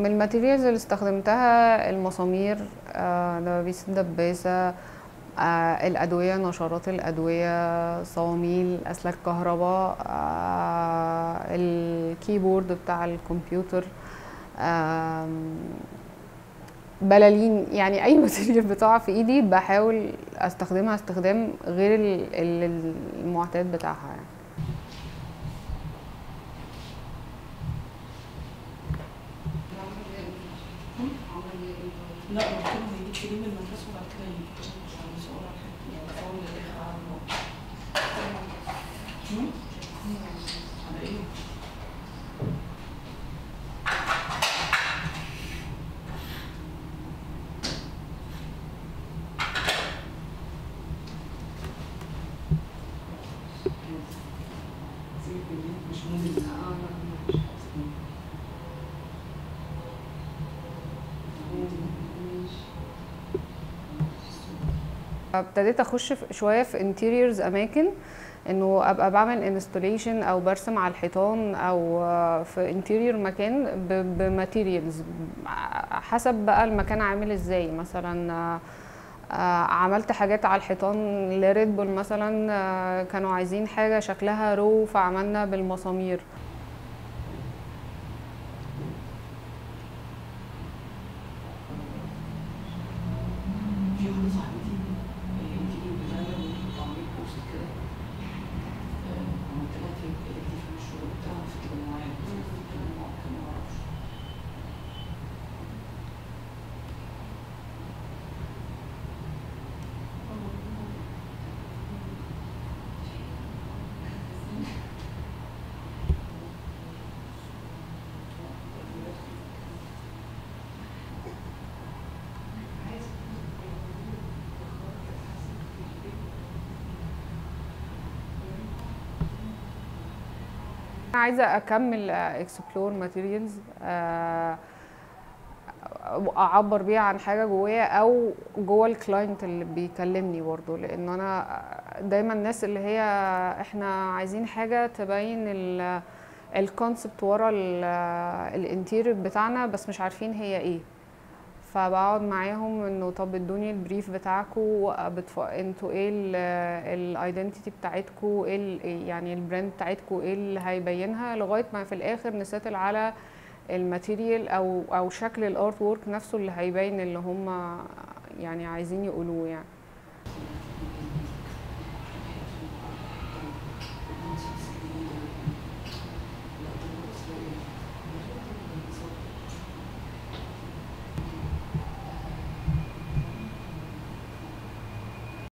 الماتيريالز اللي استخدمتها المسامير آه، دبابيس الدباسة آه، الأدوية نشرات الأدوية صواميل أسلاك كهرباء آه، الكيبورد بتاع الكمبيوتر آم، بلالين يعني أي ماتيريال بتقع في إيدي بحاول أستخدمها استخدام غير ال- ال- المعتاد بتاعها يعني. لا قلت له هيجيب كريم المدرسة وبعد كده يجيب مش هقول على حاجة يعني فاول للآخر على الموضوع. هم؟ على ايه؟ مش مهم ابتديت اخش في- شويه في انتيريورز اماكن انه ابقى بعمل انستوليشن او برسم على الحيطان او آه، في انتيريور مكان بماتيريالز حسب بقى المكان عامل ازاي مثلا آه، آه، عملت حاجات على الحيطان لريد بول مثلا آه، كانوا عايزين حاجه شكلها رو فعملنا بالمسامير في واحدة صاحبتي انت دي ديزاينر وكنت عاملة بوست كده آه، عملت لها تيب الكتيف في الشغل بتاعها في الجمعية في الجمعية كان معرفش أنا عايزه اكمل اكسبلور ماتيريالز اعبر بيها عن حاجه جوايا او جوه الكلاينت اللي بيكلمني برضو لان انا دايما الناس اللي هي احنا عايزين حاجه تبين الكونسبت ورا الانتيريور بتاعنا بس مش عارفين هي ايه فبقعد معاهم انه طب ادوني البريف بتاعكم بتف... انتوا ايه الايدنتيتي بتاعتكم ايه ال- يعني البراند بتاعتكم ايه اللي هيبينها لغايه ما في الاخر نسيتل على الماتيريال او او شكل الارت وورك نفسه اللي هيبين اللي هم يعني عايزين يقولوه يعني